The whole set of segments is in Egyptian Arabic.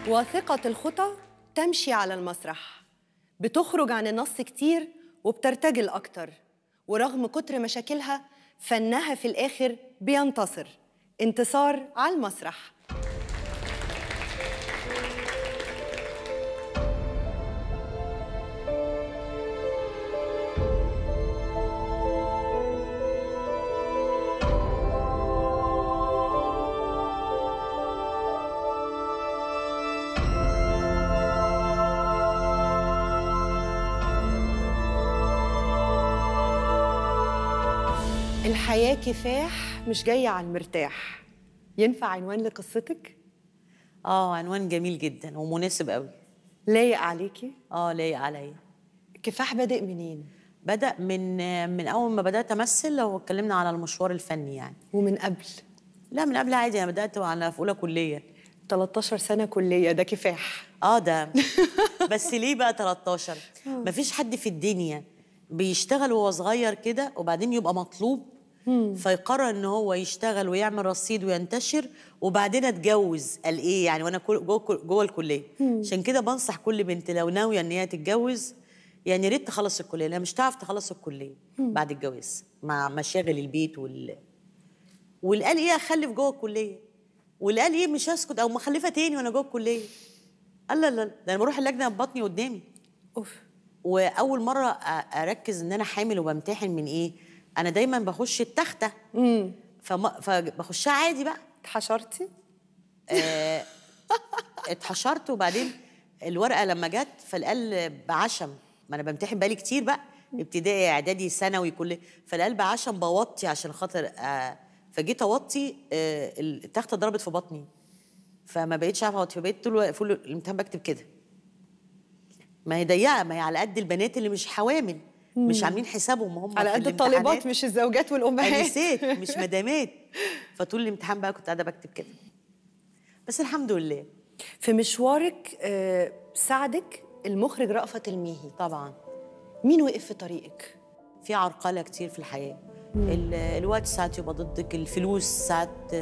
واثقة الخطى تمشي على المسرح بتخرج عن النص كتير وبترتجل أكتر ورغم كتر مشاكلها فنها في الآخر بينتصر انتصار على المسرح الحياة كفاح مش جاية على المرتاح ينفع عنوان لقصتك؟ اه عنوان جميل جدا ومناسب قوي لايق عليكي؟ اه لايق عليا كفاح بادئ منين؟ بدأ من من أول ما بدأت أمثل لو اتكلمنا على المشوار الفني يعني ومن قبل لا من قبل عادي أنا بدأت وأنا في أولى كلية 13 سنة كلية ده كفاح اه ده بس ليه بقى 13 مفيش حد في الدنيا بيشتغل وهو صغير كده وبعدين يبقى مطلوب فيقرر ان هو يشتغل ويعمل رصيد وينتشر وبعدين اتجوز قال ايه يعني وانا كل- جوه كل- جوه الكليه عشان كده بنصح كل بنت لو ناويه ان هي تتجوز يعني يا ريت تخلص الكليه لا مش هتعرف تخلص الكليه بعد الجواز مع مشاغل البيت وال واللي قال ايه اخلف جوه الكليه واللي قال ايه مش هسكت او مخلفه تاني وانا جوه الكليه قال لا لا ده انا بروح اللجنه ببطني قدامي اوف واول مره أ- اركز ان انا حامل وبمتحن من ايه انا دايما بخش التخته امم فما فبخشها عادي بقى اتحشرتي؟ آه، اتحشرت وبعدين الورقه لما جت فالقال بعشم ما انا بمتحن بقالي كتير بقى ابتدائي اعدادي ثانوي كل فالقال بعشم بوطي عشان خاطر آه، فجيت اوطي آه، التخته ضربت في بطني فما بقيتش عارفه اوطي فبقيت طول الوقت- طول الامتحان بكتب كده ما هي ضيقه ما هي على قد البنات اللي مش حوامل مش عاملين حسابهم هم على في قد الطالبات الامتحانات. مش الزوجات والأمهات انسات مش مدامات فطول الامتحان بقى كنت قاعده بكتب كده بس الحمد لله في مشوارك آه، ساعدك المخرج رأفت الميهي طبعا مين وقف في طريقك؟ في عرقله كتير في الحياه ال- الوقت ساعات يبقى ضدك الفلوس ساعات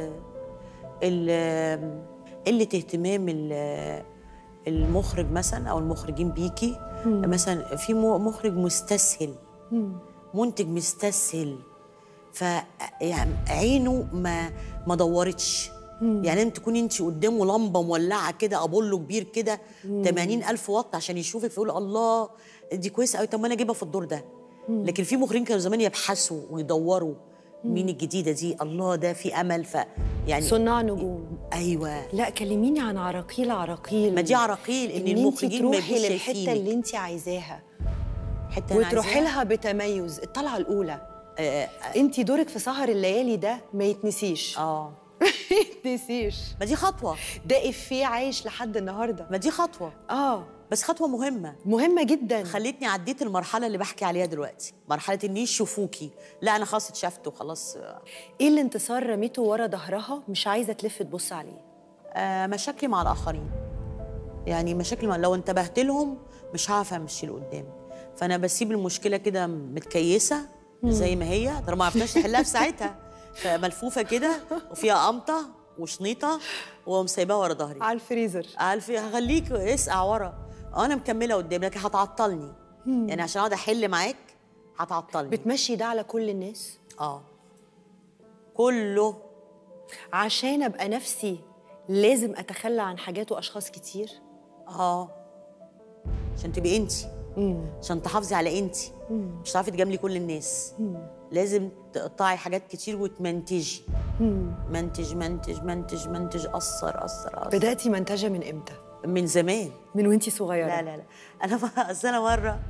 ال- قله اهتمام ال- المخرج مثلا او المخرجين بيكي مثلا في مو- مخرج مستسهل منتج مستسهل ف يعني عينه ما ما دورتش يعني انت تكوني انت قدامه لمبه مولعه كده ابولو كبير كده 80 الف واط عشان يشوفك فيقول الله دي كويسه قوي طب ما انا اجيبها في الدور ده لكن في مخرجين كانوا زمان يبحثوا ويدوروا مين الجديده دي الله ده في امل ف يعني صناع نجوم ايوه لا كلميني عن عراقيل عراقيل ما دي عراقيل ان ان انت المخرجين ما تروحي يبقوش للحته شايفينك اللي انت عايزاها حته أنا وتروحي عايزاها. لها بتميز الطلعه الاولى آه، انت دورك في سهر الليالي ده ما يتنسيش اه ما يتنسيش ما دي خطوه ده افيه عايش لحد النهارده ما دي خطوه اه بس خطوه مهمه مهمه جدا خلتني عديت المرحله اللي بحكي عليها دلوقتي مرحله ان يشوفوكي لا انا خلاص اتشفت وخلاص ايه الانتصار رميته ورا ظهرها مش عايزه تلف تبص عليه آه مشاكلي مع الاخرين يعني مشاكل مع لو انتبهت لهم مش هعرف امشي لقدام فانا بسيب المشكله كده متكيسه زي ما هي طالما ما عرفناش نحلها في ساعتها فملفوفه كده وفيها قمطه وشنيطه ومسيباها ورا ظهري على الفريزر عارف هخليك اسقع ورا انا مكمله قدام لكن هتعطلني يعني عشان اقعد احل معاك هتعطلني بتمشي ده على كل الناس اه كله عشان ابقى نفسي لازم اتخلى عن حاجات واشخاص كتير اه عشان تبقي انت عشان تحافظي على انت مش هتعرفي تجاملي كل الناس لازم تقطعي حاجات كتير وتمنتجي منتج منتج منتج منتج قصر قصر قصر بداتي منتجه من امتى من زمان من وانتي صغيره لا لا لا انا م- أصل انا مره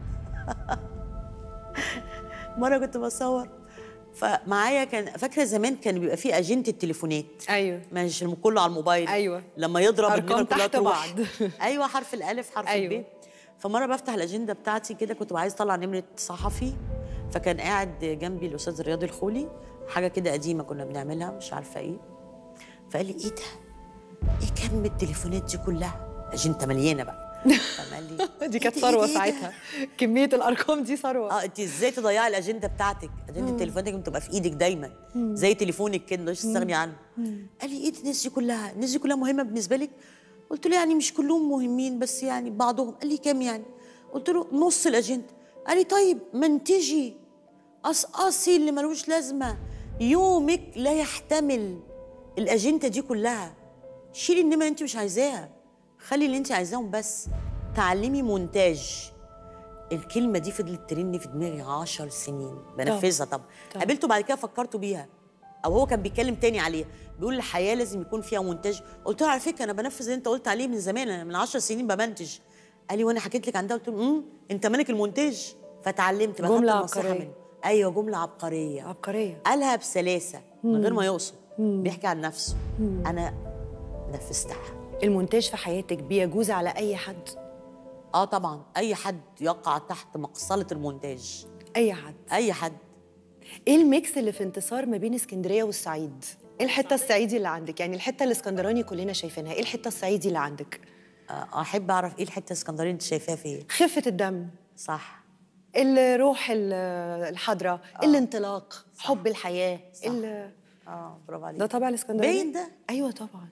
مره كنت بصور فمعايا كان فاكره زمان كان بيبقى في اجنده التليفونات ايوه مش الم- كله على الموبايل أيوة. لما يضرب أرقام النمر كلها تحت تروح بعض. ايوه حرف الالف حرف أيوة. الب فمره بفتح الاجنده بتاعتي كده كنت عايز اطلع نمره صحفي فكان قاعد جنبي الاستاذ رياض الخولي حاجه كده قديمه كنا بنعملها مش عارفه ايه فقال لي ايه ده؟ ايه كم التليفونات دي كلها؟ اجنده مليانه بقى فقال لي دي كانت إيه ده- إيه ده- ثروه إيه ده؟ ساعتها كميه الارقام دي ثروه اه انت ازاي تضيعي الاجنده بتاعتك اجنده تليفونك بتبقى في ايدك دايما زي تليفونك كده مش تستغني عنه قال لي ايه دي الناس دي كلها الناس دي كلها مهمه بالنسبه لك قلت له يعني مش كلهم مهمين بس يعني بعضهم قال لي كام يعني قلت له نص الاجنده قال لي طيب منتجي قصقصي اللي ملوش لازمه يومك لا يحتمل الاجنده دي كلها شيلي النمره اللي انت مش عايزاها خلي اللي انت عايزاهم بس تعلمي مونتاج الكلمه دي فضلت ترن في دماغي عشر سنين بنفذها طب طب. قابلته بعد كده فكرت بيها او هو كان بيتكلم تاني عليها بيقول الحياه لازم يكون فيها مونتاج قلت له على فكره انا بنفذ اللي انت قلت عليه من زمان انا من 10 سنين بمنتج قال لي وانا حكيت لك عن ده قلت له امم انت مالك المونتاج فتعلمت بقى جملة خدت النصيحة عبقرية. منه. ايوه جمله عبقريه عبقريه قالها بسلاسه من غير ما يقصد بيحكي عن نفسه انا نفذتها المونتاج في حياتك بيجوز على اي حد اه طبعا اي حد يقع تحت مقصله المونتاج اي حد اي حد ايه الميكس اللي في انتصار ما بين اسكندريه والصعيد ايه الحته الصعيدي اللي عندك يعني الحته الاسكندراني كلنا شايفينها ايه الحته الصعيدي اللي عندك آه، احب اعرف ايه الحته الاسكندريه انت شايفاها فين خفه الدم صح الروح ال- الحاضره الانطلاق حب الحياه ال- اه برافو عليك ده طبع الاسكندراني باين ده ايوه طبعا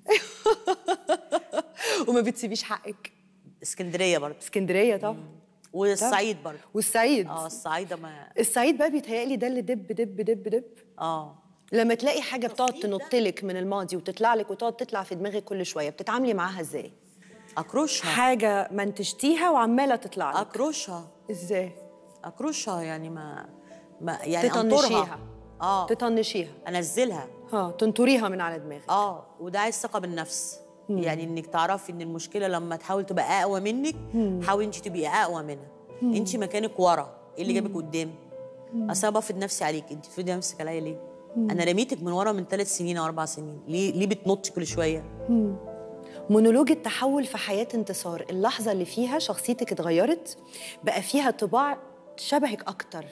وما بتسيبيش حقك اسكندريه برضه اسكندريه طبعا والصعيد برضه والصعيد اه الصعيده ما الصعيد بقى بيتهيألي ده اللي دب دب دب دب اه لما تلاقي حاجه بتقعد تنط لك من الماضي وتطلع لك وتقعد تطلع في دماغك كل شويه بتتعاملي معاها ازاي اكرشها حاجه منتجتيها وعماله تطلع لك اكرشها ازاي اكرشها يعني ما ما يعني تطنشيها انطرها اه تطنشيها انزلها ها تنطريها من على دماغك اه وده عايز ثقه بالنفس يعني انك تعرفي ان المشكله لما تحاول تبقى اقوى منك حاولي انت تبقي اقوى منها انت مكانك ورا ايه اللي جابك قدام اصل انا بفرض نفسي عليك انت بتفرضي نفسك عليا ليه انا رميتك من ورا من ثلاث سنين او اربع سنين ليه ليه بتنطي كل شويه مونولوج التحول في حياه انتصار اللحظه اللي فيها شخصيتك اتغيرت بقى فيها طباع شبهك اكتر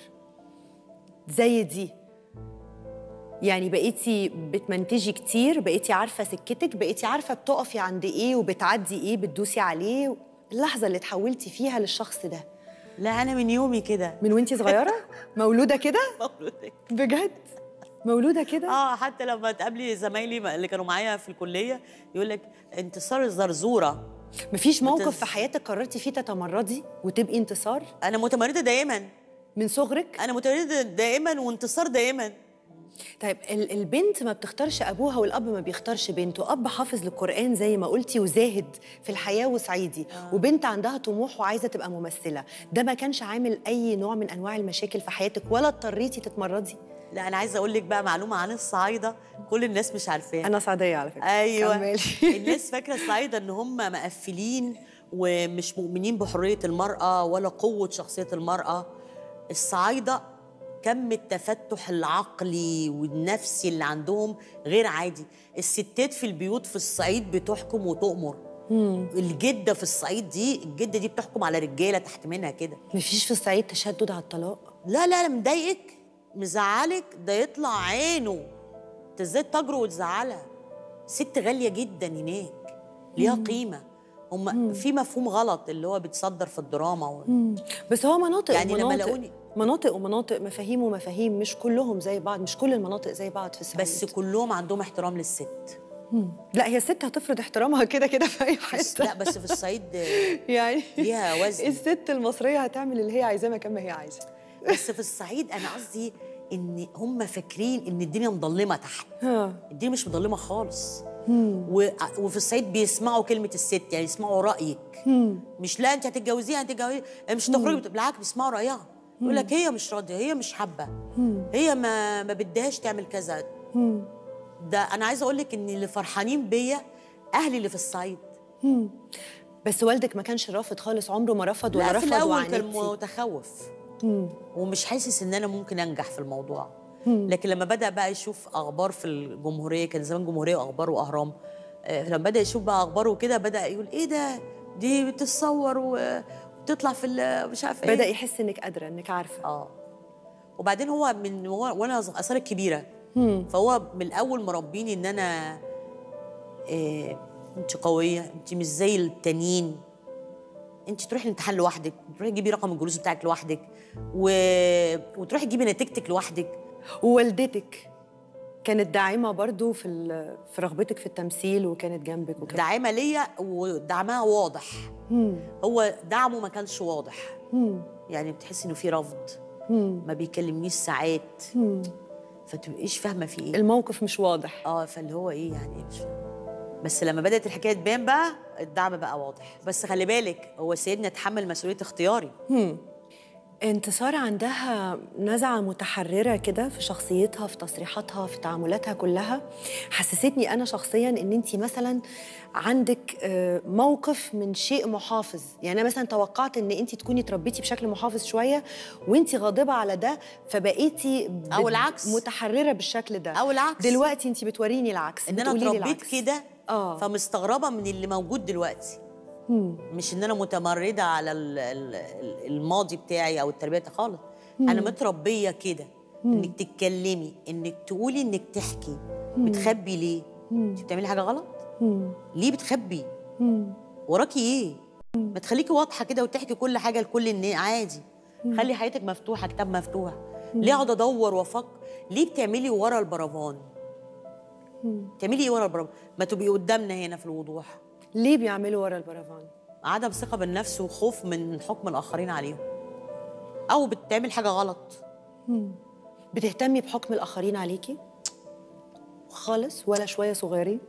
زي دي يعني بقيتي بتمنتجي كتير بقيتي عارفه سكتك بقيتي عارفه بتقفي عند ايه وبتعدي ايه بتدوسي عليه اللحظه اللي اتحولتي فيها للشخص ده لا انا من يومي كده من وانتي صغيره مولوده كده مولودة. بجد مولوده كده اه حتى لما تقابلي زمايلي اللي كانوا معايا في الكليه يقول لك انتصار الزرزوره مفيش موقف بتز- في حياتك قررتي فيه تتمردي وتبقي انتصار انا متمرده دايما من صغرك انا متمرده دائما وانتصار دائما طيب ال- البنت ما بتختارش ابوها والاب ما بيختارش بنته اب حافظ للقران زي ما قلتي وزاهد في الحياه وصعيدي آه. وبنت عندها طموح وعايزه تبقى ممثله ده ما كانش عامل اي نوع من انواع المشاكل في حياتك ولا اضطريتي تتمردي لا انا عايزه اقول لك بقى معلومه عن الصعايده كل الناس مش عارفاها انا صعيديه على فكره ايوه كملي. الناس فاكره الصعايده ان هم مقفلين ومش مؤمنين بحريه المراه ولا قوه شخصيه المراه الصعايده كم التفتح العقلي والنفسي اللي عندهم غير عادي الستات في البيوت في الصعيد بتحكم وتؤمر الجده في الصعيد دي الجده دي بتحكم على رجاله تحت منها كده مفيش في الصعيد تشدد على الطلاق لا لا لا مضايقك مزعلك ده يطلع عينه انت ازاي تجرؤ وتزعلها ست غاليه جدا هناك ليها قيمه هم في مفهوم غلط اللي هو بيتصدر في الدراما و... بس هو مناطق يعني لما ومناطق لاقوني- مناطق ومناطق مفاهيم ومفاهيم مش كلهم زي بعض مش كل المناطق زي بعض في الصعيد بس كلهم عندهم احترام للست لا هي الست هتفرض احترامها كده كده في اي بس حته لا بس في الصعيد آه، يعني ليها وزن. الست المصريه هتعمل اللي هي عايزاه مكان ما هي عايزه بس في الصعيد انا قصدي ان هم فاكرين ان الدنيا مظلمه تحت ها الدنيا مش مظلمه خالص و... وفي الصعيد بيسمعوا كلمه الست يعني يسمعوا رايك مش لا انت هتتجوزيها هتتجوزيها مش هتخرجي بالعكس بيسمعوا رايها يقول لك هي مش راضيه هي مش حابه هي ما ما بدهاش تعمل كذا ده انا عايزه اقول لك ان اللي فرحانين بيا اهلي اللي في الصعيد بس والدك ما كانش رافض خالص عمره ما رفض ولا لا في رفض الاول كان وعاندتي متخوف ومش حاسس ان انا ممكن انجح في الموضوع لكن لما بدا بقى يشوف اخبار في الجمهوريه كان زمان جمهوريه واخبار واهرام آه، لما بدا يشوف بقى اخبار وكده بدا يقول ايه ده دي بتتصور و- وبتطلع في ال- مش عارفه بدا ايه يحس انك قادره انك عارفه اه وبعدين هو من هو وانا صغ- اصلا كبيره فهو من الاول مربيني ان انا إيه انت قويه انت مش زي التانيين انت تروحي الامتحان لوحدك تروحي تجيبي رقم الجلوس بتاعك لوحدك و... وتروحي تجيبي نتيجتك لوحدك ووالدتك كانت داعمه برضو في ال- في رغبتك في التمثيل وكانت جنبك وكده داعمه ليا ودعمها واضح مم. هو دعمه ما كانش واضح مم. يعني بتحسي انه في رفض مم. ما بيكلمنيش ساعات مم. فتبقيش فاهمه في ايه الموقف مش واضح اه فاللي هو ايه يعني مش فاهمة. بس لما بدات الحكايه تبان بقى الدعم بقى واضح بس خلي بالك هو سيدنا اتحمل مسؤوليه اختياري انتصار عندها نزعة متحررة كده في شخصيتها في تصريحاتها في تعاملاتها كلها حسستني أنا شخصيا إن أنت مثلا عندك آه، موقف من شيء محافظ يعني أنا مثلا توقعت إن أنت تكوني تربيتي بشكل محافظ شوية وأنت غاضبة على ده فبقيتي بت- أو العكس. متحررة بالشكل ده أو العكس. دلوقتي أنت بتوريني العكس ان انا بتقولي لي اتربيت العكس. كده آه. فمستغربه من اللي موجود دلوقتي مش ان انا متمرده على ال- ال- ال- الماضي بتاعي او التربيه خالص انا متربيه كده انك تتكلمي انك تقولي انك تحكي بتخبي ليه انت بتعملي حاجه غلط ليه بتخبي وراكي ايه ما تخليكي واضحه كده وتحكي كل حاجه لكل الناس عادي خلي حياتك مفتوحه كتاب مفتوح ليه اقعد ادور وافكر ليه بتعملي ورا البرافان تعملي ايه ورا البرافان ما تبقي قدامنا هنا في الوضوح ليه بيعملوا ورا البرافان؟ عدم ثقة بالنفس وخوف من حكم الآخرين عليهم أو بتعمل حاجة غلط بتهتمي بحكم الآخرين عليكي؟ خالص ولا شوية صغيرين؟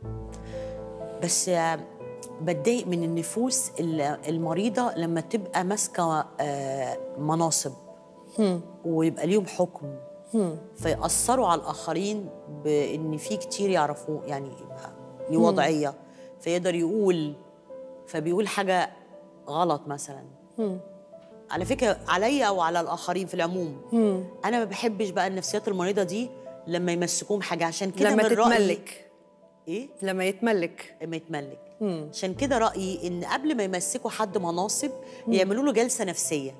بس آه، بتضايق من النفوس ال- المريضة لما تبقى ماسكة آه، مناصب ويبقى ليهم حكم فيأثروا على الآخرين بإن في كتير يعرفوه يعني يبقى ليه وضعية فيقدر يقول فبيقول حاجة غلط مثلا على فكرة عليا أو على الآخرين في العموم أنا ما بحبش بقى النفسيات المريضة دي لما يمسكوهم حاجة عشان كده لما من رأيي تتملك إيه؟ لما يتملك اما يتملك عشان كده رايي ان قبل ما يمسكوا حد مناصب يعملوا له جلسه نفسيه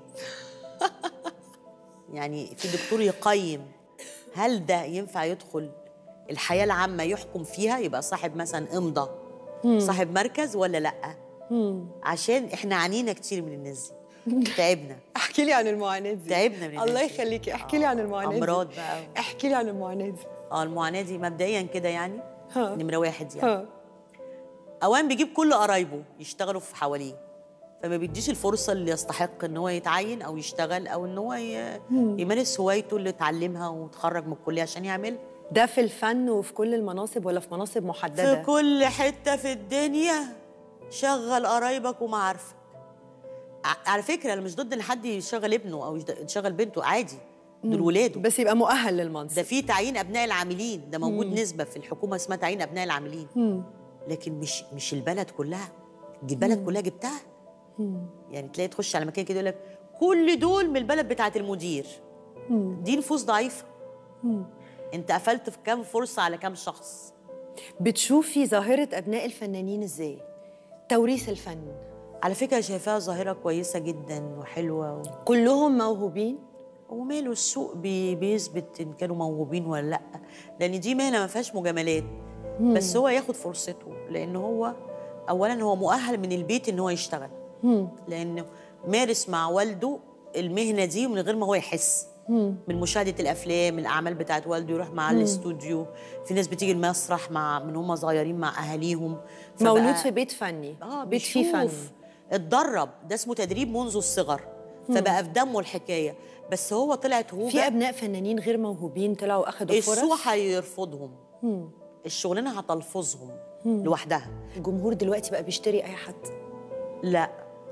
يعني في دكتور يقيم هل ده ينفع يدخل الحياه العامه يحكم فيها يبقى صاحب مثلا امضى صاحب مركز ولا لا عشان احنا عانينا كتير من الناس دي تعبنا احكي لي عن المعاناة دي تعبنا من الله الناس دي. يخليكي احكي لي عن المعاناة دي امراض بقى احكي لي عن المعاناة دي اه المعاناه دي مبدئيا كده يعني ها. نمره واحد يعني ها اوان بيجيب كل قرايبه يشتغلوا في حواليه فما بيديش الفرصه اللي يستحق ان هو يتعين او يشتغل او ان هو ي- يمارس هوايته اللي اتعلمها وتخرج من الكليه عشان يعملها ده في الفن وفي كل المناصب ولا في مناصب محددة؟ في كل حته في الدنيا شغل قرايبك ومعارفك ع- على فكره انا مش ضد ان حد يشغل ابنه او يشد- يشغل بنته عادي دول ولاده بس يبقى مؤهل للمنصب ده في تعيين ابناء العاملين ده موجود نسبه في الحكومه اسمها تعيين ابناء العاملين لكن مش مش البلد كلها دي البلد كلها جبتها يعني تلاقي تخش على مكان كده يقول لك كل دول من البلد بتاعه المدير دي نفوس ضعيفه انت قفلت في كام فرصه على كام شخص بتشوفي ظاهرة أبناء الفنانين إزاي؟ توريث الفن على فكره شايفاها ظاهره كويسه جدا وحلوه و... كلهم موهوبين وماله السوق بي بيثبت ان كانوا موهوبين ولا لا لان دي مهنه ما فيهاش مجاملات بس هو ياخد فرصته لان هو اولا هو مؤهل من البيت ان هو يشتغل لانه مارس مع والده المهنه دي من غير ما هو يحس من مشاهده الافلام الاعمال بتاعت والده يروح مع الاستوديو في ناس بتيجي المسرح مع من هم صغيرين مع اهاليهم فبقى- مولود في بيت فني اه بيت فيه فن بيشوف اتدرب ده اسمه تدريب منذ الصغر فبقى في دمه الحكايه بس هو طلعت هو في أبناء فنانين غير موهوبين طلعوا أخدوا السوق فرص هيرفضهم الشغلانه هتلفظهم لوحدها الجمهور دلوقتي بقى بيشتري أي حد لا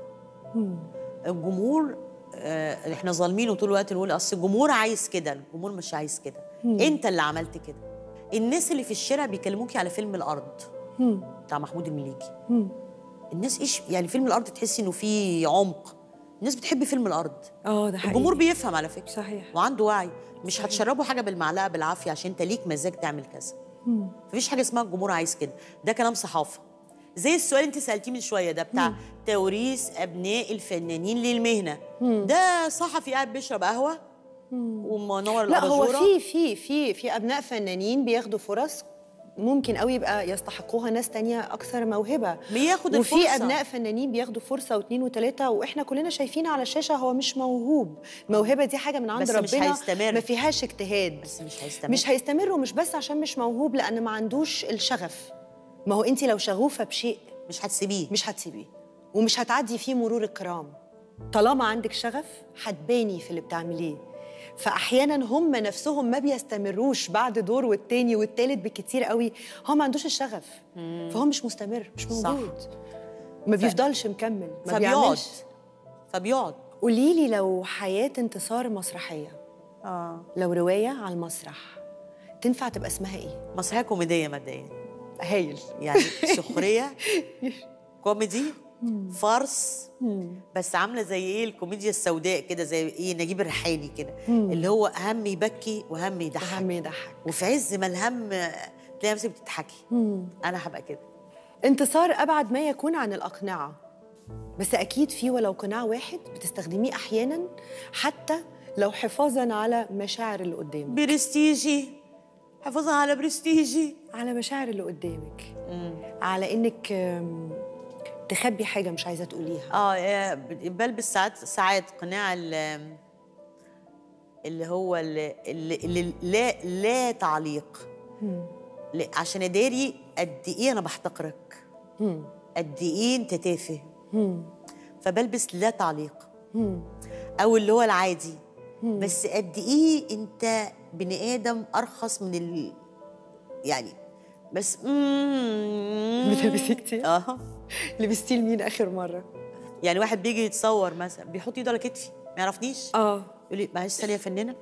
الجمهور آه احنا ظالمينه طول الوقت نقول اصل الجمهور عايز كده الجمهور مش عايز كده انت اللي عملت كده الناس اللي في الشارع بيكلموكي على فيلم الارض بتاع محمود المليكي الناس ايش يعني فيلم الارض تحسي انه فيه عمق الناس بتحب فيلم الارض اه ده حقيقي الجمهور بيفهم على فكره صحيح. وعنده وعي مش هتشربه حاجه بالمعلقه بالعافيه عشان انت ليك مزاج تعمل كذا مفيش حاجه اسمها الجمهور عايز كده ده كلام صحافه زي السؤال انت سالتيه من شويه ده بتاع توريث ابناء الفنانين للمهنه ده صحفي قاعد بيشرب قهوه ومنور لا هو الاباجوره في في في في ابناء فنانين بياخدوا فرص ممكن قوي يبقى يستحقوها ناس تانية اكثر موهبه بياخد وفي الفرصة. ابناء فنانين بياخدوا فرصه واثنين وثلاثه واحنا كلنا شايفين على الشاشه هو مش موهوب الموهبه دي حاجه من عند بس مش ربنا هيستمر. ما فيهاش اجتهاد بس مش هيستمر. مش هيستمر ومش بس عشان مش موهوب لان ما عندوش الشغف ما هو انت لو شغوفه بشيء مش هتسيبيه مش هتسيبيه ومش هتعدي فيه مرور الكرام طالما عندك شغف هتباني في اللي بتعمليه فاحيانا هم نفسهم ما بيستمروش بعد دور والتاني والتالت بالكتير قوي هو ما عندوش الشغف فهو مش مستمر مش صح. موجود ما بيفضلش مكمل ما فبيقعد بيعملش فبيقعد قولي لي لو حياه انتصار مسرحيه اه لو روايه على المسرح تنفع تبقى اسمها ايه مسرحيه كوميديه مبدئيا هايل يعني سخريه كوميدي فرس بس عامله زي ايه الكوميديا السوداء كده زي ايه نجيب الريحاني كده اللي هو هم يبكي وهم يضحك هم يضحك وفي عز ما الهم تلاقي نفسك بتضحكي انا هبقى كده انتصار أبعد ما يكون عن الأقنعة بس أكيد في ولو قناع واحد بتستخدميه أحيانا حتى لو حفاظا على مشاعر اللي قدامك برستيجي حفاظا على برستيجي على مشاعر اللي قدامك على إنك آم، تخبي حاجة مش عايزة تقوليها اه آه، بلبس ساعات ساعات قناع ال- اللي هو اللي, اللي, اللي لا لا تعليق لا- عشان اداري قد ايه انا بحتقرك قد ايه انت تافه فبلبس لا تعليق او اللي هو العادي بس قد ايه انت بني ادم ارخص من ال يعني بس بتلبسيه كتير؟ اه لبستيه لمين آخر مرة؟ يعني واحد بيجي يتصور مثلا بيحط ايده على كتفي ما يعرفنيش آه يقول لي معلش ثانيه يا فنانه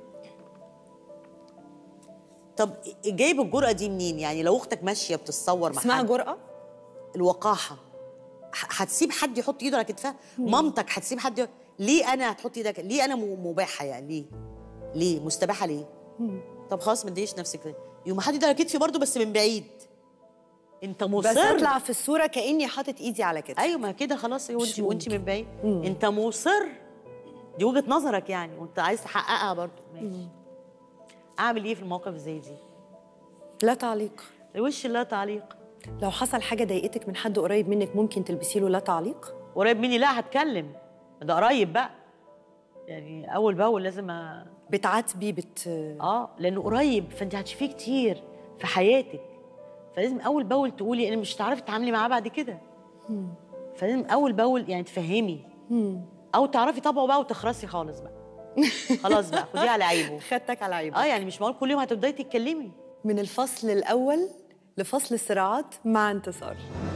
طب جايب الجرأة دي منين؟ يعني لو اختك ماشيه بتتصور مع اسمها حد جرأة؟ الوقاحه ح- هتسيب حد يحط ايده على كتفها؟ مامتك هتسيب حد ي- ليه انا هتحط ايدك ليه انا م- مباحه يعني ليه؟ ليه؟ مستباحه ليه؟ طب خلاص ما تضايقش نفسك كده يقوم حد ايده على كتفي برضه بس من بعيد انت بس مصر أطلع في الصورة كأني حاطط إيدي على كده ايوه ما كده خلاص وانت مش وانت من بعيد انت مصر دي وجهه نظرك يعني وانت عايز تحققها برضه ماشي اعمل ايه في المواقف زي دي لا تعليق وش لا تعليق لو حصل حاجة ضايقتك من حد قريب منك ممكن تلبسي له لا تعليق؟ قريب مني لا هتكلم ده قريب بقى يعني اول باول لازم أ... بتعاتبي بت اه لانه قريب فانت هتشوفيه كتير في حياتك فلازم اول باول تقولي انا مش هتعرفي تتعاملي معاه بعد كده فلازم اول باول يعني تفهمي او تعرفي طبعه بقى وتخرسي خالص بقى خلاص بقى خديه على عيبه خدتك على عيبك اه يعني مش معقول كل يوم هتبداي تتكلمي من الفصل الأول لفصل الصراعات مع انتصار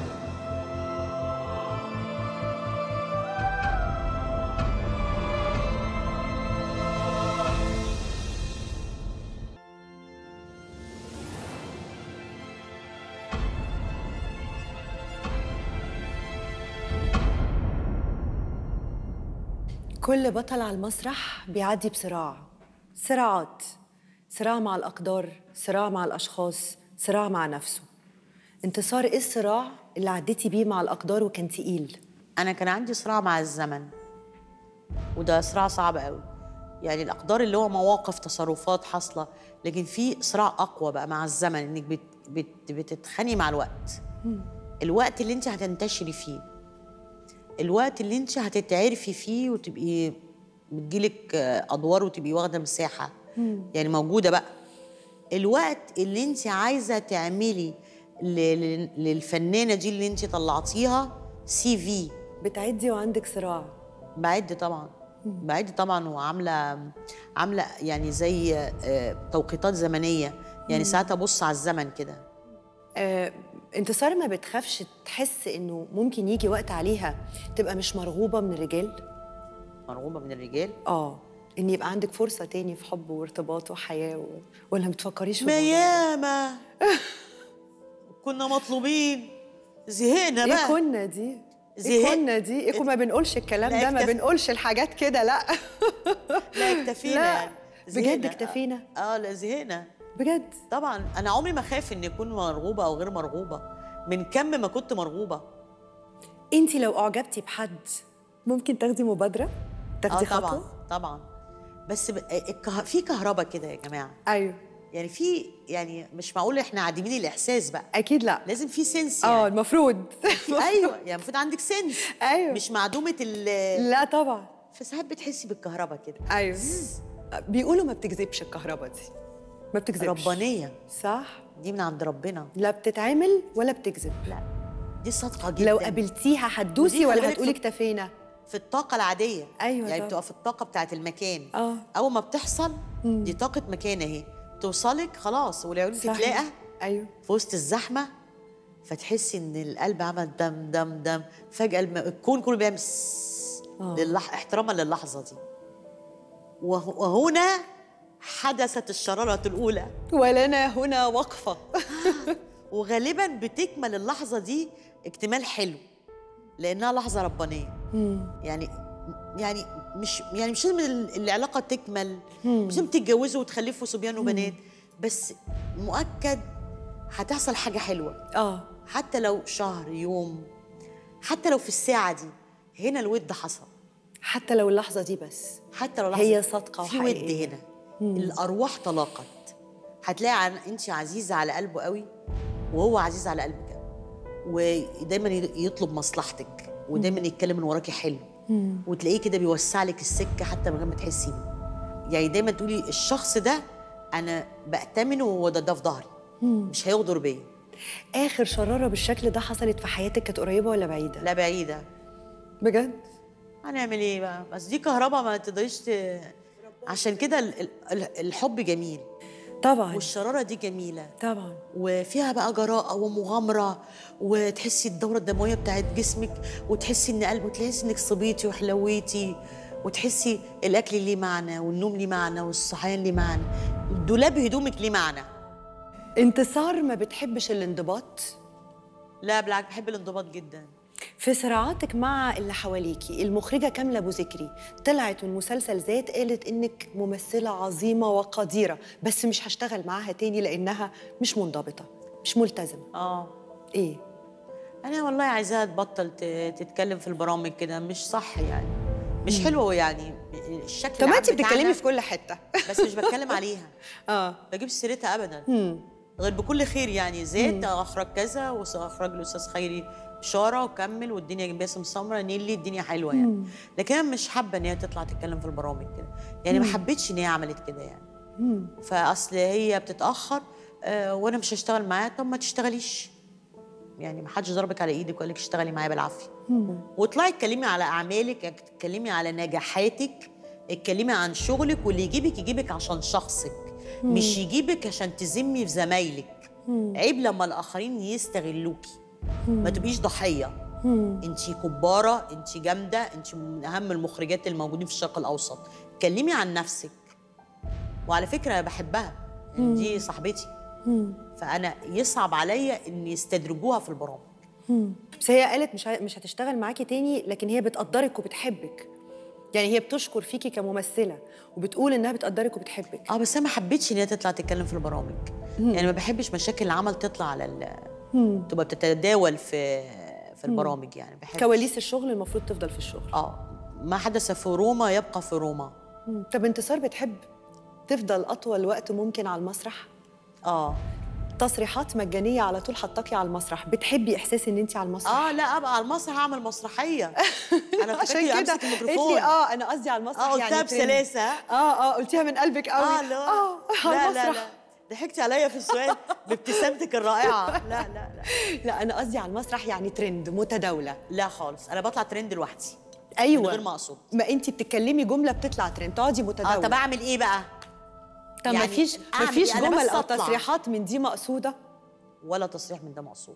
كل بطل على المسرح بيعدي بصراع صراعات صراع مع الأقدار صراع مع الأشخاص صراع مع نفسه انتصار إيه الصراع اللي عديتي بيه مع الأقدار وكان تقيل انا كان عندي صراع مع الزمن وده صراع صعب قوي يعني الاقدار اللي هو مواقف تصرفات حاصله لكن في صراع اقوى بقى مع الزمن انك بت بت بتتخاني مع الوقت الوقت اللي انت هتنتشري فيه الوقت اللي انت هتتعرفي فيه وتبقي بتجيلك آه، ادوار وتبقي واخده مساحه يعني موجوده بقى الوقت اللي انت عايزه تعملي ل- ل- للفنانه دي اللي انت طلعتيها سي في بتعدي وعندك صراع بعد طبعا بعد طبعا وعامله عامله يعني زي آه، توقيتات زمنيه يعني ساعات ابص على الزمن كده آه، انتصار ما بتخافش تحس إنه ممكن يجي وقت عليها تبقى مش مرغوبة من الرجال مرغوبه من الرجال آه إن يبقى عندك فرصة تاني في حب وارتباط وحياة و... ولا ما بتفكريش في ما الموضوع ده؟ ياما كنا مطلوبين زهقنا ايه بقى كنا دي؟ ايه زهقت. كنا دي؟ ايه ما بنقولش الكلام لا ده ما اكتف- بنقولش الحاجات كده لا لا اكتفينا لا، يعني بجد زهقنا. اكتفينا؟ اه لا زهقنا بجد طبعا انا عمري ما خايف اني اكون مرغوبه او غير مرغوبه من كم ما كنت مرغوبه انت لو اعجبتي بحد ممكن تاخدي مبادره تاخدي اه طبعا خطوه طبعا بس ب... الكه... في كهرباء كده يا جماعه ايوه يعني في يعني مش معقول احنا عادمين الاحساس بقى اكيد لا لازم في سنس اه يعني المفروض ايوه يعني المفروض عندك سنس أيوة. مش معدومه ال لا طبعا فساعات بتحسي بالكهرباء كده ايوه بيقولوا ما بتكذبش الكهرباء دي ما بتكذبش ربانيه صح دي من عند ربنا لا بتتعمل ولا بتكذب لا دي صادقه جدا لو قابلتيها هتدوسي ودي خلي ولا بالك هتقولي في- اكتفينا في الطاقة العادية أيوة يعني طبعا. بتبقى في الطاقة بتاعة المكان آه. أول ما بتحصل دي طاقة مكان أهي توصلك خلاص والعيون صحيح. تتلاقى ايوه في وسط الزحمة فتحسي إن القلب عمل دم دم دم فجأة الم... الكون كله بيعمل سس آه. للح... احتراما للحظة دي وه... وهنا حدثت الشرارة الأولى ولنا هنا وقفه وغالبا بتكمل اللحظة دي اكتمال حلو لأنها لحظة ربانية يعني يعني مش يعني مش لازم ال- العلاقة تكمل مش لازم تتجوزوا وتخلفوا صبيان وبنات بس مؤكد هتحصل حاجة حلوة اه حتى لو شهر يوم حتى لو في الساعة دي هنا الود حصل حتى لو اللحظه دي بس حتى لو لحظة هي صادقة في ود وحقيقية. هنا الأرواح تلاقت هتلاقي عن انت عزيزة على قلبه قوي وهو عزيز على قلبك قوي ودايما ي- يطلب مصلحتك ودايما يتكلم من وراكي حلو وتلاقيه كده بيوسع لك السكة حتى من غير ما تحسي بيه يعني دايما تقولي الشخص ده أنا بأتمنه وهو ده, ده في ظهري مش هيغدر بيا اخر شراره بالشكل ده حصلت في حياتك كانت قريبه ولا بعيده لا بعيدة بجد هنعمل ايه بقى بس دي كهرباء ما تقدريش ت... عشان كده ال- ال- الحب جميل طبعا والشرارة دي جميلة طبعا وفيها بقى جراءة ومغامرة وتحسي الدورة الدموية بتاعت جسمك وتحسي ان قلبك وتحسي انك صبيتي وحلويتي وتحسي الاكل ليه معنى والنوم ليه معنى والصحيان ليه معنى دولاب هدومك ليه معنى انتصار ما بتحبش الانضباط لا بالعكس بحب الانضباط جدا في صراعاتك مع اللي حواليكي المخرجة كاملة أبو ذكري طلعت من مسلسل ذات قالت إنك ممثلة عظيمة وقديرة بس مش هشتغل معاها تاني لأنها مش منضبطة مش ملتزمة اه إيه؟ انا والله عايزاها تبطل ت- تتكلم في البرامج كده مش صح يعني مش حلوه يعني الشكل طب ما العام أنت بتتكلمي بتاعنا، في كل حتة بس مش بتكلم عليها آه بجيب سيرتها ابدا غير بكل خير يعني زيت اخرج كذا واخرج الاستاذ خيري بشاره وكمل والدنيا باسم سمره نيلي الدنيا حلوه يعني لكن انا مش حابه ان هي تطلع تتكلم في البرامج كده يعني ما حبيتش ان هي عملت كده يعني فاصل هي بتتاخر آه وانا مش هشتغل معاها طب ما تشتغليش يعني ما حدش ضربك على ايدك وقال لك اشتغلي معايا بالعافيه واطلعي اتكلمي على اعمالك اتكلمي على نجاحاتك اتكلمي عن شغلك واللي يجيبك يجيبك عشان شخصك مش يجيبك عشان تذمي في زمايلك عيب لما الاخرين يستغلوكي ما تبقيش ضحيه انت كباره انت جامده انت من اهم المخرجات الموجودين في الشرق الاوسط اتكلمي عن نفسك وعلى فكره بحبها دي صاحبتي فانا يصعب عليا ان يستدرجوها في البرامج بس هي قالت مش ه- مش هتشتغل معاكي تاني لكن هي بتقدرك وبتحبك يعني هي بتشكر فيكي كممثلة وبتقول إنها بتقدرك وبتحبك اه بس انا ما حبيتش ان هي تطلع تتكلم في البرامج يعني ما بحبش مشاكل العمل تطلع على ال تبقى بتتداول في في البرامج يعني بحب كواليس الشغل المفروض تفضل في الشغل اه ما حدث في روما يبقى في روما مم. طب انتصار بتحب تفضل أطول وقت ممكن على المسرح اه تصريحات مجانية على طول حطاكي على المسرح بتحبي إحساس إن أنت على المسرح اه لا ابقى على المسرح اعمل مسرحيه انا عشان فاكره كده امسك قلت الميكروفون لي اه انا قصدي على المسرح اه يعني قلتها ترند. بسلاسه اه اه قلتيها من قلبك قوي اه لا اه على لا لا المسرح لا ضحكتي عليا في السؤال بابتسامتك الرائعه لا لا لا لا انا قصدي على المسرح يعني ترند متداوله لا خالص انا بطلع ترند لوحدي ايوه من غير ما اقصد ما انت بتتكلمي جمله بتطلع ترند تقعدي اه متداوله طب اعمل ايه بقى طب يعني ما فيش ما أعمل فيش إيه؟ أنا جمل بس او أطلع. تصريحات من دي مقصوده ولا تصريح من ده مقصود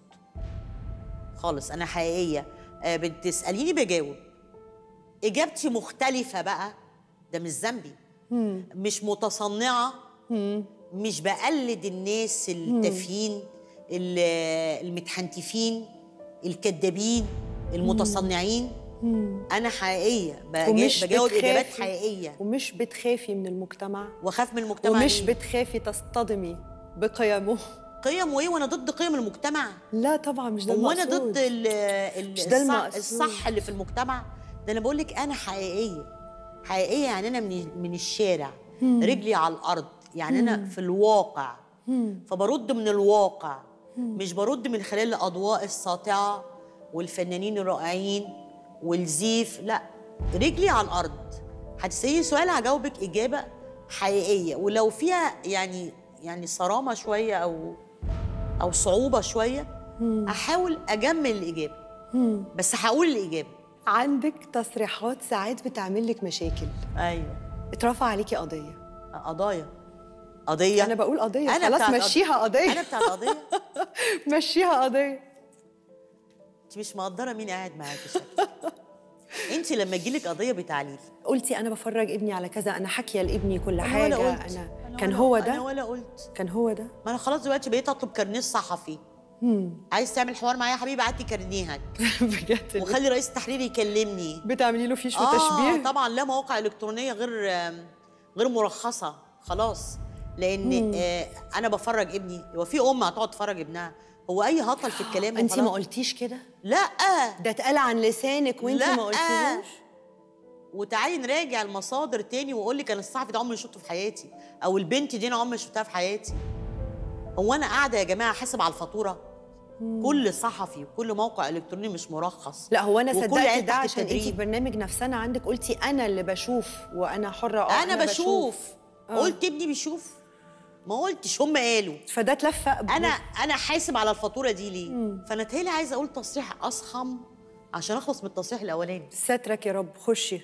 خالص انا حقيقيه آه، بتساليني بجاوب اجابتي مختلفه بقى ده مش ذنبي مش متصنعه مش بقلد الناس التافهين ال- المتحنتفين الكذابين المتصنعين انا حقيقيه بجا- ومش بجاوب اجابات بتخافي- حقيقيه ومش بتخافي من المجتمع واخاف من المجتمع ومش ليه؟ بتخافي تصطدمي بقيمه قيم وايه وانا ضد قيم المجتمع لا طبعا مش ده هو انا المقصود. ضد ال ال مش ده الصح, المقصود. الصح اللي في المجتمع ده انا بقول لك انا حقيقيه حقيقيه يعني انا من من الشارع رجلي على الارض يعني انا في الواقع فبرد من الواقع مش برد من خلال الاضواء الساطعه والفنانين الرائعين والزيف لا رجلي على الارض هتسالي سؤال هجاوبك اجابه حقيقيه ولو فيها يعني يعني صرامه شويه او او صعوبه شويه احاول اجمل الاجابه بس هقول الاجابه عندك تصريحات ساعات بتعمل لك مشاكل ايوه اترفع عليكي قضيه قضايا قضيه انا بقول قضيه أنا خلاص بتاعت قض- مشيها قضيه انا بتاعت قضيه مشيها قضيه انت مش مقدره مين قاعد معاكي شكلك انت لما يجيلك قضيه بتعليل قلتي انا بفرج ابني على كذا انا حاكيه لابني كل أنا حاجه ولا قلت انا كان ولا- هو انا ده ولا قلت كان هو ده ما انا خلاص دلوقتي بقيت اطلب كارنيه صحفي عايز تعمل حوار معايا يا حبيبي هات لي كارنيهك بجد وخلي رئيس التحرير يكلمني بتعملي له فيش اه وتشبيه طبعا لا مواقع الكترونيه غير آم، غير مرخصه خلاص لان آه انا بفرج ابني هو في ام هتقعد تفرج ابنها هو اي هطل في الكلام انت ما وخلاص؟ قلتيش كده لا ده اتقال عن لسانك وانت لا. ما قلتيهوش وتعالي نراجع المصادر تاني واقول لك انا الصحفي ده عمري ما شفته في حياتي او البنت دي انا عمري ما شفتها في حياتي هو انا قاعده يا جماعه حاسب على الفاتوره كل صحفي وكل موقع الكتروني مش مرخص لا هو انا وكل صدقت عيال ده تحت عشان انت في التدريب. برنامج نفسنا عندك قلتي انا اللي بشوف وانا حره اه انا بشوف آه. قلت ابني بيشوف ما قلتش هم قالوا فده اتلفق ب- انا انا حاسب على الفاتوره دي ليه فانا تهيألي عايزه اقول تصريح اصخم عشان اخلص من التصريح الاولاني سترك يا رب خشي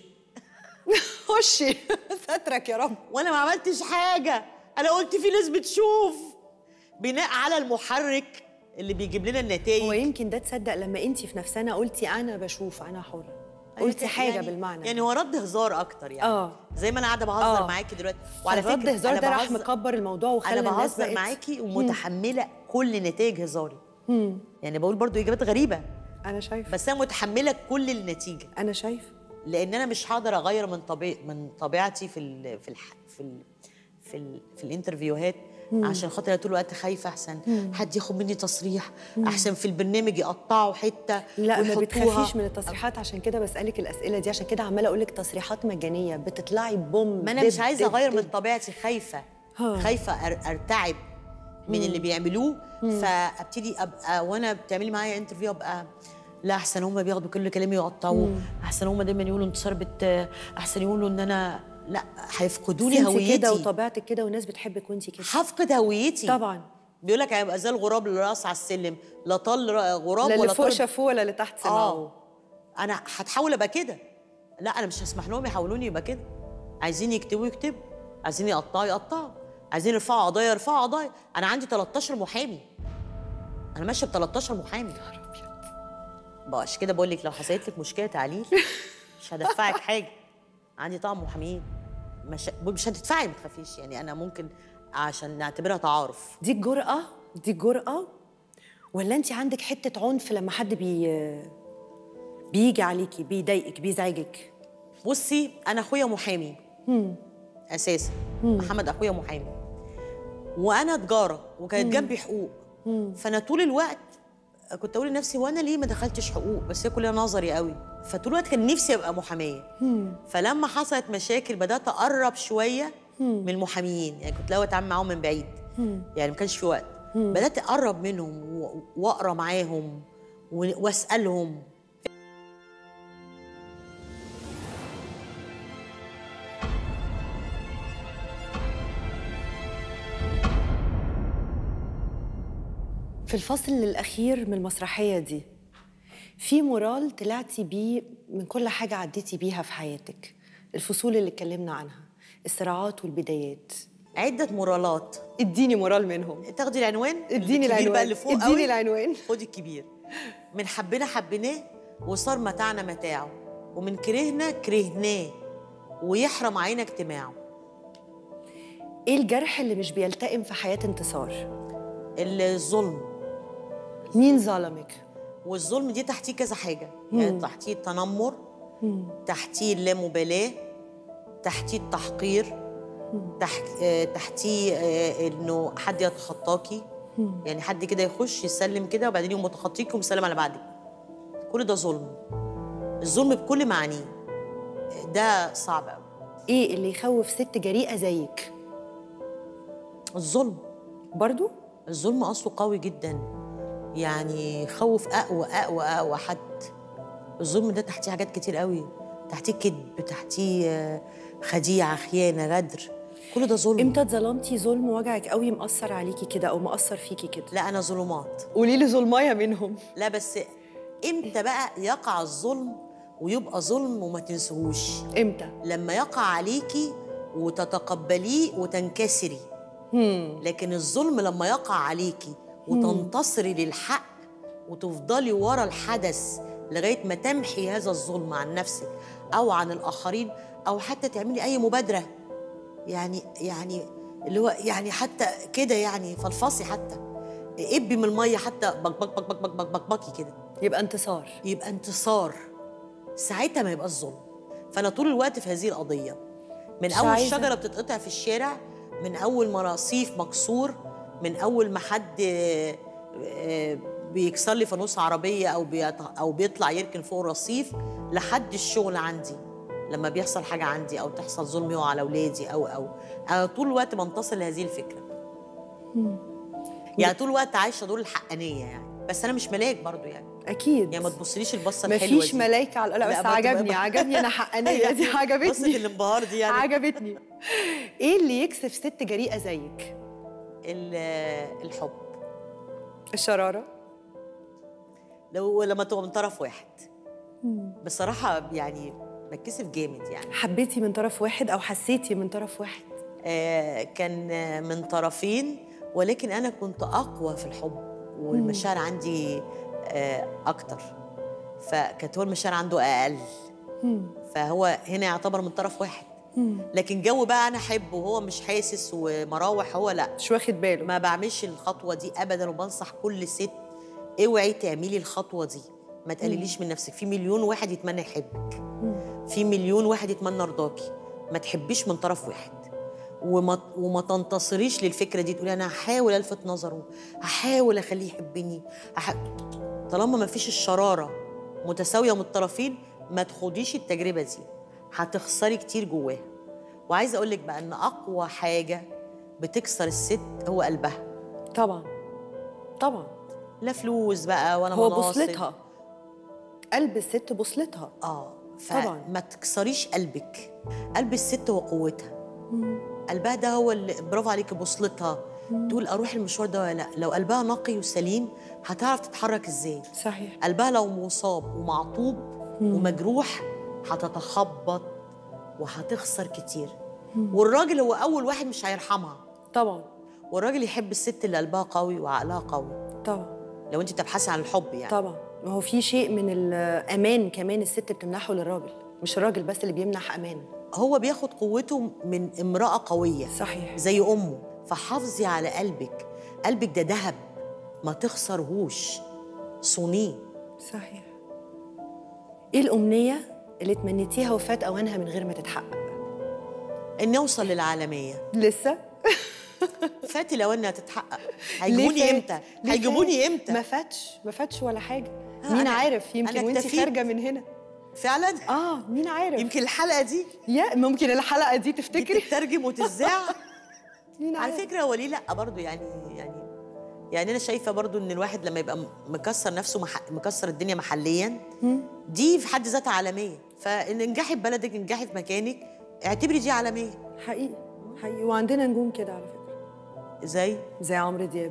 خشي سترك يا رب وانا ما عملتش حاجه انا قلت في ناس بتشوف بناء على المحرك اللي بيجيب لنا النتائج هو يمكن ده تصدق لما انت في نفسنا قلتي انا بشوف انا حره قلتي حاجه يعني بالمعنى يعني ده. هو رد هزار اكتر يعني آه. زي ما انا قاعده بهزر آه. معاكي دلوقتي وعلى فكره رد هزار أنا ده راح بهزر- مكبر الموضوع وخلى انا الناس بهزر بقت معاكي ومتحمله كل نتائج هزاري يعني بقول برضو اجابات غريبه انا شايفه بس انا متحمله كل النتيجه انا شايفه لان انا مش هقدر اغير من طبيع من طبيعتي في ال في ال في ال في, ال في الانترفيوهات عشان خاطر أنا طول الوقت خايفه احسن حد ياخد مني تصريح احسن في البرنامج يقطعوا حته لا ما ويحطوها. بتخافيش من التصريحات عشان كده بسالك الاسئله دي عشان كده عماله اقول لك تصريحات مجانيه بتطلعي بوم ما انا دب مش عايزه دب اغير من دب. طبيعتي خايفه ها. خايفه أر- ارتعب من اللي بيعملوه فابتدي ابقى وانا بتعملي معايا انترفيو ابقى لا احسن هم بياخدوا كل كلامي يقطعوه احسن هم دايما يقولوا انتصار بت احسن يقولوا ان انا لا هيفقدوني انت هويتي كده وطبيعتك كده والناس بتحبك وانت كده هفقد هويتي طبعا بيقول لك هيبقى زي الغراب اللي راس على السلم لا طل را- غراب لا ولا اللي فوق طل شافوه ولا اللي تحت سمعوه اه انا هتحاول ابقى كده لا انا مش هسمح لهم يحاولوني يبقى كده عايزين يكتبوا يكتبوا عايزين يقطعوا يقطعوا عايزين يرفعوا قضايا يرفعوا قضايا انا عندي 13 محامي انا ماشيه ب 13 محامي بقاش كده بقول لك لو حصلت لك مشكله تعليل مش هدفعك حاجه عندي طقم محامين مش مش هتدفعي ما تخافيش يعني انا ممكن عشان نعتبرها تعارف دي الجرأة دي الجرأة ولا انت عندك حتة عنف لما حد بي بيجي عليكي بيضايقك بيزعجك بصي انا اخويا محامي اساسا محمد اخويا محامي وانا تجاره وكانت جنبي حقوق فانا طول الوقت كنت اقول لنفسي وانا ليه ما دخلتش حقوق بس هي كلها نظري قوي فطول الوقت كان نفسي ابقى محاميه فلما حصلت مشاكل بدات اقرب شويه من المحاميين يعني كنت الاول اتعامل معاهم من بعيد يعني ما كانش في وقت بدات اقرب منهم و- واقرا معاهم و- واسالهم في الفصل الأخير من المسرحية دي في مورال طلعتي بيه من كل حاجة عديتي بيها في حياتك الفصول اللي اتكلمنا عنها الصراعات والبدايات عده مرالات اديني مورال منهم تاخدي العنوان اديني الكبير العنوان بقى اللي فوق اديني قوي العنوان خدي الكبير من حبنا حبيناه وصار متاعنا متاعه ومن كرهنا كرهناه ويحرم علينا اجتماعه ايه الجرح اللي مش بيلتئم في حياة انتصار الظلم مين ظلمك والظلم دي تحتيه كذا حاجه يعني تحتيه التنمر تحتيه اللامبالاه تحتيه التحقير تحت آه، تحتيه آه، انه حد يتخطاكي يعني حد كده يخش يسلم كده وبعدين يقوم متخطيكي ومسلم على بعضك كل ده ظلم الظلم بكل معانيه ده صعب قوي ايه اللي يخوف ست جريئة زيك الظلم برضو الظلم اصله قوي جدا يعني يخوف اقوى اقوى اقوى حد الظلم ده تحتيه حاجات كتير قوي تحتيه كذب تحتيه آه، خديعه خيانه غدر كل ده ظلم امتى اتظلمتي ظلم وجعك قوي مأثر عليكي كده او مأثر فيكي كده لا انا ظلمات قولي لي ظلمايه منهم لا بس امتى بقى يقع الظلم ويبقى ظلم وما تنسوهوش امتى لما يقع عليكي وتتقبليه وتنكسري لكن الظلم لما يقع عليكي وتنتصري للحق وتفضلي ورا الحدث لغايه ما تمحي هذا الظلم عن نفسك او عن الاخرين او حتى تعملي اي مبادره يعني يعني اللي هو يعني حتى كده يعني فلفصي حتى ابي من الميه حتى بك بك بك بك بك بك بك بكي كده يبقى انتصار يبقى انتصار ساعتها ما يبقى الظلم فانا طول الوقت في هذه القضيه من مش اول عايزة- شجره بتتقطع في الشارع من اول ما رصيف مكسور من اول ما حد آه، آه، بيكسر لي فانوس عربيه او بيط- او بيطلع يركن فوق الرصيف لحد الشغل عندي لما بيحصل حاجه عندي او تحصل ظلم يقع على اولادي او او انا طول الوقت بنتصر لهذه الفكره يعني طول الوقت عايشه دور الحقانيه يعني بس انا مش ملاك برضو يعني اكيد يعني ما تبصليش البصه الحلوه مفيش دي ملايكه على لا لا، بس برضو عجبني بقى- عجبني انا حقانيه دي بصة عجبتني الانبهار دي يعني عجبتني ايه اللي يكسف ست جريئه زيك ال- الحب الشراره لو لما تبقى من طرف واحد بصراحه يعني بتكسف جامد يعني حبيتي من طرف واحد او حسيتي من طرف واحد آه كان آه، من طرفين ولكن انا كنت اقوى في الحب والمشاعر عندي آه اكتر فكانت هو المشاعر عنده اقل فهو هنا يعتبر من طرف واحد لكن جو بقى انا احبه وهو مش حاسس ومراوح هو لا مش واخد باله ما بعملش الخطوه دي ابدا وبنصح كل ست اوعي تعملي الخطوه دي ما تقلليش من نفسك في مليون واحد يتمنى يحبك في مليون واحد يتمنى رضاكي ما تحبيش من طرف واحد وما وما تنتصريش للفكره دي تقولي انا هحاول الفت نظره هحاول اخليه يحبني هح... طالما ما فيش الشراره متساويه من الطرفين ما تخوضيش التجربه دي هتخسري كتير جواها وعايزه اقول لك بقى ان اقوى حاجه بتكسر الست هو قلبها طبعا طبعا لا فلوس بقى ولا هو مناصب بوصلتها قلب الست بوصلتها اه طبعاً. فما تكسريش قلبك قلب الست هو قوتها قلبها ده هو اللي برافو عليكي بوصلتها تقول اروح المشوار ده ولا لا لو قلبها نقي وسليم هتعرف تتحرك ازاي صحيح قلبها لو مصاب ومعطوب ومجروح هتتخبط وهتخسر كتير والراجل هو اول واحد مش هيرحمها طبعا والراجل يحب الست اللي قلبها قوي وعقلها قوي طبعا لو انت بتبحثي عن الحب يعني طبعا ما هو في شيء من الامان كمان الست بتمنحه للراجل مش الراجل بس اللي بيمنح امان هو بياخد قوته من امرأة قوية صحيح زي أمه فحافظي على قلبك قلبك ده ذهب ما تخسرهوش صونيه صحيح ايه الامنيه اللي تمنيتيها وفات اوانها من غير ما تتحقق إني أوصل للعالمية لسه فاتي لو إنها تتحقق ليه هيجيبوني فات؟ إمتى؟ ليه هيجيبوني فات؟ إمتى؟ ما فاتش ما فاتش ولا حاجه آه، مين أنا- عارف يمكن أنا وانت اكتفيت. خارجه من هنا فعلا؟ اه مين عارف يمكن الحلقة دي يا ممكن الحلقه دي دي تفتكري تترجم وتذاع مين على عارف فكرة هو ليه لأ برضه يعني يعني يعني أنا شايفة برضه إن الواحد لما يبقى م- مكسر نفسه مح... مكسر الدنيا محليا دي في حد ذاتها عالمية فإن انجحي في بلدك انجحي في مكانك اعتبري دي عالمية حقيقي حقيقي وعندنا نجوم كده على فكره زي زي عمرو دياب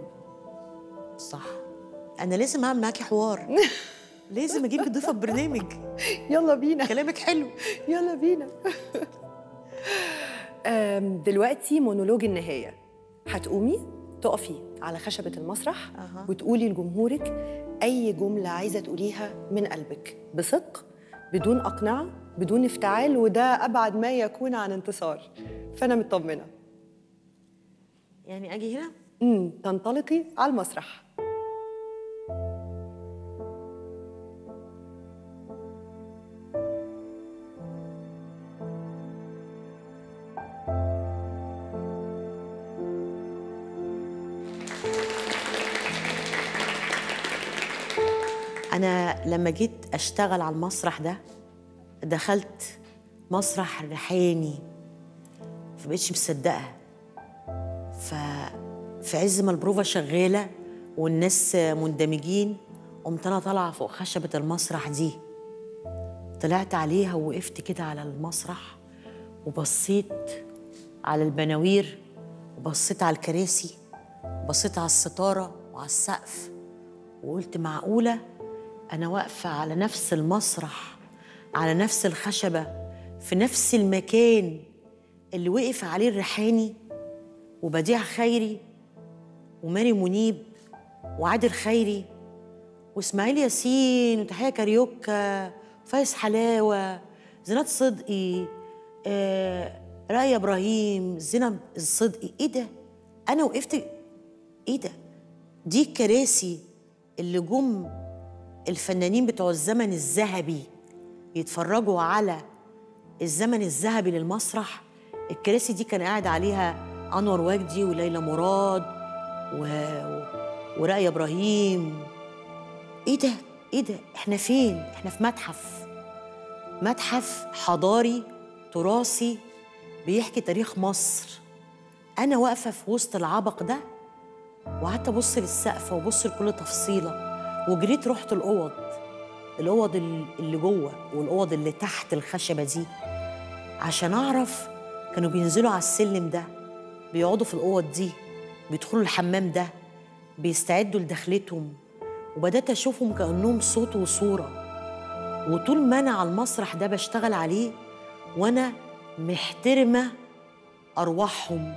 صح انا لازم اعمل معاكي حوار لازم اجيبك ضيفه ببرنامج يلا بينا كلامك حلو يلا بينا أم، دلوقتي مونولوج النهاية هتقومي تقفي على خشبة المسرح أها. وتقولي لجمهورك أي جملة عايزة تقوليها من قلبك بصدق بدون أقنعة بدون افتعال وده أبعد ما يكون عن انتصار فأنا مطمنة يعني اجي هنا امم تنطلقي على المسرح انا لما جيت اشتغل على المسرح ده دخلت مسرح ريحاني فبقيتش مصدقه ف في عز ما البروفا شغاله والناس مندمجين قمت انا طالعه فوق خشبه المسرح دي طلعت عليها ووقفت كده على المسرح وبصيت على البناوير وبصيت على الكراسي وبصيت على الستاره وعلى السقف وقلت معقوله انا واقفه على نفس المسرح على نفس الخشبه في نفس المكان اللي وقف عليه الريحاني وبديع خيري وماري منيب وعادل خيري واسماعيل ياسين وتحية كاريوكا وفايز حلاوة زينات صدقي آه، رأي إبراهيم زينب الصدقي إيه ده؟ أنا وقفت إيه ده؟ دي الكراسي اللي جم الفنانين بتوع الزمن الذهبي يتفرجوا على الزمن الذهبي للمسرح الكراسي دي كان قاعد عليها انور وجدي وليلى مراد و... ورأي ابراهيم ايه ده ايه ده احنا فين احنا في متحف متحف حضاري تراثي بيحكي تاريخ مصر انا واقفه في وسط العبق ده وقعدت ابص للسقف وابص لكل تفصيله وجريت رحت الاوض الاوض ال- اللي جوه والاوض اللي تحت الخشبه دي عشان اعرف كانوا بينزلوا على السلم ده بيقعدوا في الاوض دي بيدخلوا الحمام ده بيستعدوا لدخلتهم وبدات اشوفهم كانهم صوت وصوره وطول ما انا على المسرح ده بشتغل عليه وانا محترمه ارواحهم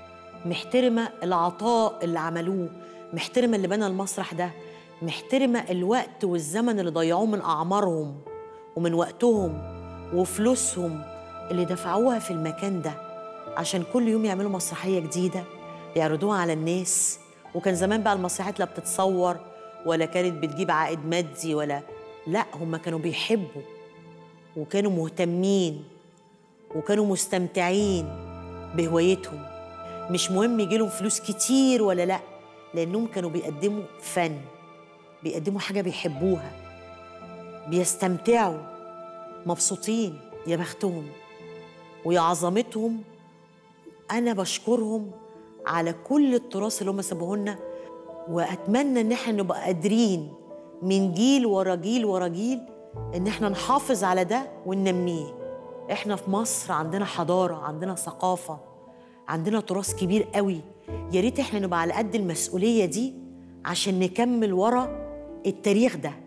محترمه العطاء اللي عملوه محترمه اللي بنى المسرح ده محترمه الوقت والزمن اللي ضيعوه من اعمارهم ومن وقتهم وفلوسهم اللي دفعوها في المكان ده عشان كل يوم يعملوا مسرحيه جديده يعرضوها على الناس وكان زمان بقى المسرحيات لا بتتصور ولا كانت بتجيب عائد مادي ولا لا هم كانوا بيحبوا وكانوا مهتمين وكانوا مستمتعين بهوايتهم مش مهم يجيلهم فلوس كتير ولا لا لانهم كانوا بيقدموا فن بيقدموا حاجه بيحبوها بيستمتعوا مبسوطين يا بختهم ويا عظمتهم انا بشكرهم على كل التراث اللي هم سابوه لنا واتمنى ان احنا نبقى قادرين من جيل ورا جيل ورا جيل ان احنا نحافظ على ده وننميه احنا في مصر عندنا حضاره عندنا ثقافه عندنا تراث كبير قوي يا ريت احنا نبقى على قد المسؤوليه دي عشان نكمل ورا التاريخ ده